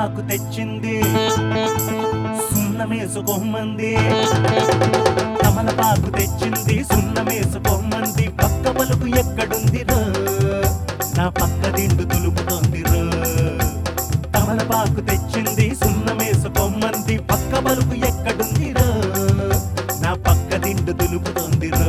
తమలపాకు తెచ్చింది సున్నమేసుకోమంది తమలపాకు తెచ్చింది సున్నమేసుకోమంది పక్క పలుకు ఎక్కడుంది రో నా పక్క దిండు తులుపుతోంది రో తమలపాకు తెచ్చింది సున్నమేసుకోమంది పక్క పలుకు ఎక్కడుంది రో నా పక్క దిండు తులుపుతోంది రో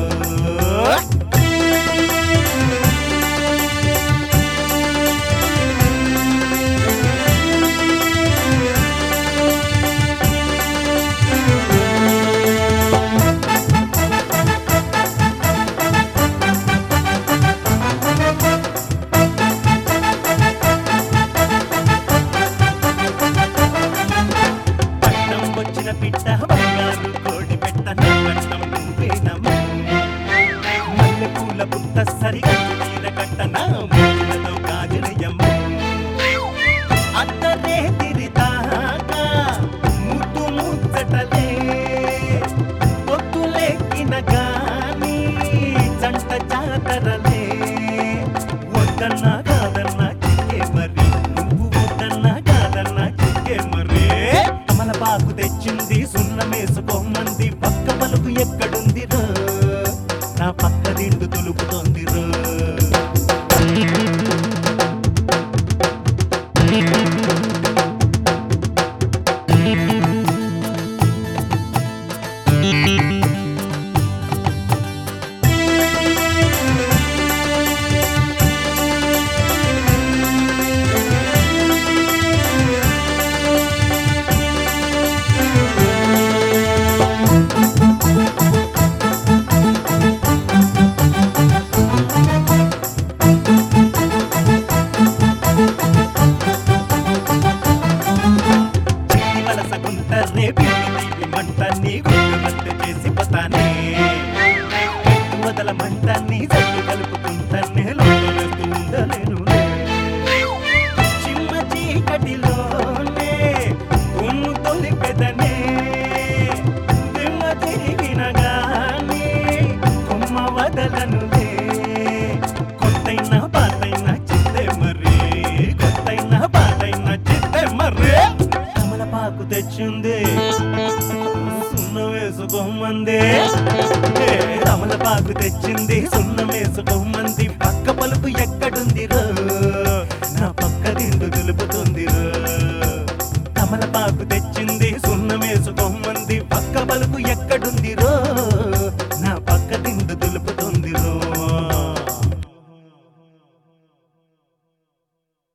పట్నం వచ్చిన పిట్ట బంగారు కోడి పెట్ట నా కట్టం నువ్వేనమ్మా మల్లె పూల పుట్ట సరిగట్టు తీర కట్ట నా మూలతో గాజులయ్యమ్మ అత్తరే తిరితాక ముద్దు ముచ్చటలే పొత్తులెక్కిన గాని జంట జాతరలే వద్దన్నా కాదన్నా చిక్కే మరి నువ్వు వద్దన్నా కాదన్నా చిక్కే మరి కమలపాకు తెచ్చింది సున్నమేసుకోమంది పక్క పలుకు ఎక్కడుంది రో నా పక్క దిండు తులుపుతోంది రో చిట్టి వలస గుంటర్నే పిల్లి తీపి మంట నీ గుండె చేసి పోతానే ఎత్తు వదల మంట నీ జల్లు కలుపుకుంటానే లోపలేస్తూ ఉండలేను చిమ్మ చీకటిలోనే ఉమ్ము తొలి పెదనే దిమ్మ తిరిగిన గాని కొమ్మ వదలనులే కొత్తైన పాతైన చిత్తే మరి కొత్తైన పాతైన చిత్తే మరి కమలపాకు తెచ్చింది సున్నం వేసుకోమంది ఏ, కమలపాకు తెచ్చింది సున్నం వేసుకోమంది పక్క పలుకు ఎక్కడుంది రో నా పక్క దిండు దులుపుతుంది రో కమలపాకు తెచ్చింది సున్నం వేసుకోమంది పక్క పలుకు ఎక్కడుంది రో